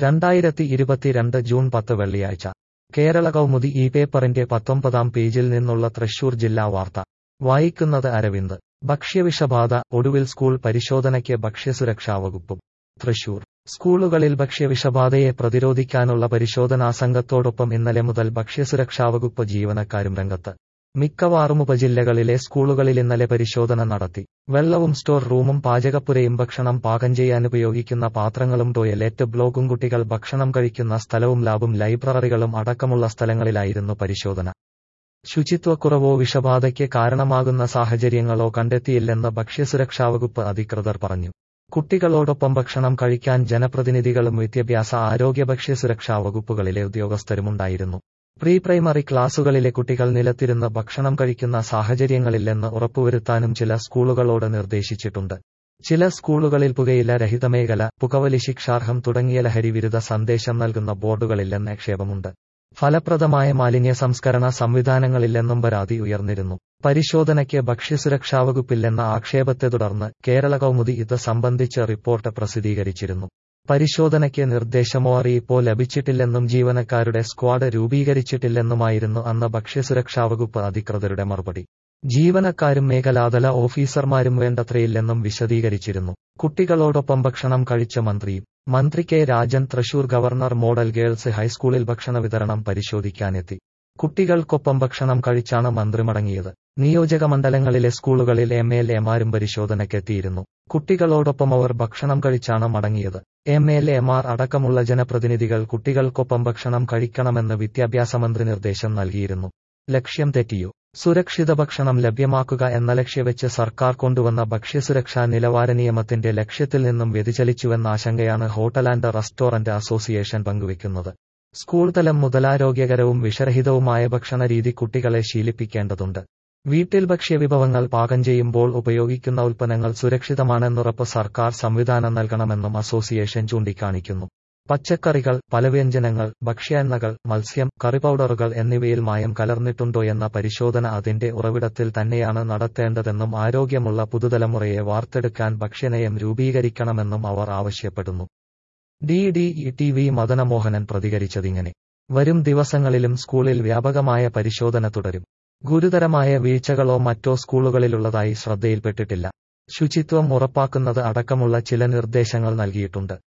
രണ്ടായിരത്തി ഇരുപത്തിരണ്ട് ജൂൺ പത്ത് വെള്ളിയാഴ്ച കേരള കൗമുദി ഈ പേപ്പറിന്റെ പത്തൊമ്പതാം പേജിൽ നിന്നുള്ള തൃശൂർ ജില്ലാ വാർത്ത വായിക്കുന്നത് അരവിന്ദ് ഭക്ഷ്യവിഷബാധ ഒടുവിൽ സ്കൂൾ പരിശോധനയ്ക്ക് ഭക്ഷ്യസുരക്ഷാ വകുപ്പും തൃശൂർ സ്കൂളുകളിൽ ഭക്ഷ്യവിഷബാധയെ പ്രതിരോധിക്കാനുള്ള പരിശോധനാ സംഘത്തോടൊപ്പം ഇന്നലെ മുതൽ ഭക്ഷ്യസുരക്ഷാ വകുപ്പ് ജീവനക്കാരും രംഗത്ത് മിക്കവാറും ഉപജില്ലകളിലെ സ്കൂളുകളിൽ ഇന്നലെ പരിശോധന നടത്തി വെള്ളവും സ്റ്റോർ റൂമും പാചകപ്പുരയും ഭക്ഷണം പാകം ചെയ്യാൻ ഉപയോഗിക്കുന്ന പാത്രങ്ങളും ടോയ്ലറ്റ് ബ്ലോക്കും കുട്ടികൾ ഭക്ഷണം കഴിക്കുന്ന സ്ഥലവും ലാബും ലൈബ്രറികളും അടക്കമുള്ള സ്ഥലങ്ങളിലായിരുന്നു പരിശോധന ശുചിത്വക്കുറവോ വിഷബാധയ്ക്ക് കാരണമാകുന്ന സാഹചര്യങ്ങളോ കണ്ടെത്തിയില്ലെന്ന് ഭക്ഷ്യസുരക്ഷാ വകുപ്പ് അധികൃതർ പറഞ്ഞു കുട്ടികളോടൊപ്പം ഭക്ഷണം കഴിക്കാൻ ജനപ്രതിനിധികളും വിദ്യാഭ്യാസ ആരോഗ്യ ഭക്ഷ്യസുരക്ഷാ വകുപ്പുകളിലെ ഉദ്യോഗസ്ഥരുമുണ്ടായിരുന്നു പ്രീ പ്രൈമറി ക്ലാസുകളിലെ കുട്ടികൾ നിലത്തിരുന്ന് ഭക്ഷണം കഴിക്കുന്ന സാഹചര്യങ്ങളില്ലെന്ന് ഉറപ്പുവരുത്താനും ചില സ്കൂളുകളോട് നിർദ്ദേശിച്ചിട്ടുണ്ട് ചില സ്കൂളുകളിൽ പുകയില രഹിതമേഖല പുകവലി ശിക്ഷാർഹം തുടങ്ങിയ ലഹരി വിരുദ്ധ സന്ദേശം നൽകുന്ന ബോർഡുകളില്ലെന്ന് ആക്ഷേപമുണ്ട് ഫലപ്രദമായ മാലിന്യ സംസ്കരണ സംവിധാനങ്ങളില്ലെന്നും പരാതി ഉയർന്നിരുന്നു പരിശോധനയ്ക്ക് ഭക്ഷ്യസുരക്ഷാ വകുപ്പില്ലെന്ന ആക്ഷേപത്തെ തുടർന്ന് കേരള കൗമുദി ഇത് സംബന്ധിച്ച് റിപ്പോർട്ട് പ്രസിദ്ധീകരിച്ചിരുന്നു പരിശോധനയ്ക്ക് നിർദ്ദേശമോ അറിയിപ്പോ ലഭിച്ചിട്ടില്ലെന്നും ജീവനക്കാരുടെ സ്ക്വാഡ് രൂപീകരിച്ചിട്ടില്ലെന്നുമായിരുന്നു അന്ന് ഭക്ഷ്യസുരക്ഷാ വകുപ്പ് അധികൃതരുടെ മറുപടി ജീവനക്കാരും മേഖലാതല ഓഫീസർമാരും വേണ്ടത്രയില്ലെന്നും വിശദീകരിച്ചിരുന്നു കുട്ടികളോടൊപ്പം ഭക്ഷണം കഴിച്ച മന്ത്രിയും മന്ത്രി K Rajan Thrissur government model girls ഹൈസ്കൂളിൽ ഭക്ഷണ വിതരണം പരിശോധിക്കാനെത്തി കുട്ടികൾക്കൊപ്പം ഭക്ഷണം കഴിച്ചാണ് മന്ത്രി മടങ്ങിയത് നിയോജക മണ്ഡലങ്ങളിലെ സ്കൂളുകളിൽ എം എൽ എമാരും പരിശോധനയ്ക്കെത്തിയിരുന്നു കുട്ടികളോടൊപ്പം അവർ ഭക്ഷണം കഴിച്ചാണ് മടങ്ങിയത് എം എൽ എമാർ അടക്കമുള്ള ജനപ്രതിനിധികൾ കുട്ടികൾക്കൊപ്പം ഭക്ഷണം കഴിക്കണമെന്ന് വിദ്യാഭ്യാസ മന്ത്രി നിർദ്ദേശം നൽകിയിരുന്നു ലക്ഷ്യം തെറ്റിയോ സുരക്ഷിത ഭക്ഷണം ലഭ്യമാക്കുക എന്ന ലക്ഷ്യവെച്ച് സർക്കാർ കൊണ്ടുവന്ന ഭക്ഷ്യസുരക്ഷാ നിലവാര നിയമത്തിന്റെ ലക്ഷ്യത്തിൽ നിന്നും വ്യതിചലിച്ചുവെന്ന ആശങ്കയാണ് ഹോട്ടൽ ആൻഡ് റെസ്റ്റോറന്റ് അസോസിയേഷൻ പങ്കുവയ്ക്കുന്നത് സ്കൂൾ തലം മുതലാരോഗ്യകരവും വിഷരഹിതവുമായ ഭക്ഷണ രീതി കുട്ടികളെ ശീലിപ്പിക്കേണ്ടതുണ്ട് വീട്ടിൽ ഭക്ഷ്യവിഭവങ്ങൾ പാകം ചെയ്യുമ്പോൾ ഉപയോഗിക്കുന്ന ഉൽപ്പന്നങ്ങൾ സുരക്ഷിതമാണെന്നുറപ്പ് സർക്കാർ സംവിധാനം നൽകണമെന്നും അസോസിയേഷൻ ചൂണ്ടിക്കാണിക്കുന്നു പച്ചക്കറികൾ പലവ്യഞ്ജനങ്ങൾ ഭക്ഷ്യ മത്സ്യം കറി പൗഡറുകൾ എന്നിവയിൽ മായം കലർന്നിട്ടുണ്ടോയെന്ന പരിശോധന അതിന്റെ ഉറവിടത്തിൽ തന്നെയാണ് നടത്തേണ്ടതെന്നും ആരോഗ്യമുള്ള പുതുതലമുറയെ വാർത്തെടുക്കാൻ ഭക്ഷ്യനയം രൂപീകരിക്കണമെന്നും അവർ ആവശ്യപ്പെടുന്നു D D E T V Madanamohanan പ്രതികരിച്ചതിങ്ങനെ വരും ദിവസങ്ങളിലും സ്കൂളിൽ വ്യാപകമായ പരിശോധന തുടരും ഗുരുതരമായ വീഴ്ചകളോ മറ്റോ സ്കൂളുകളിലുള്ളതായി ശ്രദ്ധയിൽപ്പെട്ടിട്ടില്ല ശുചിത്വം ഉറപ്പാക്കുന്നത് അടക്കമുള്ള ചില നിർദ്ദേശങ്ങൾ നൽകിയിട്ടുണ്ട്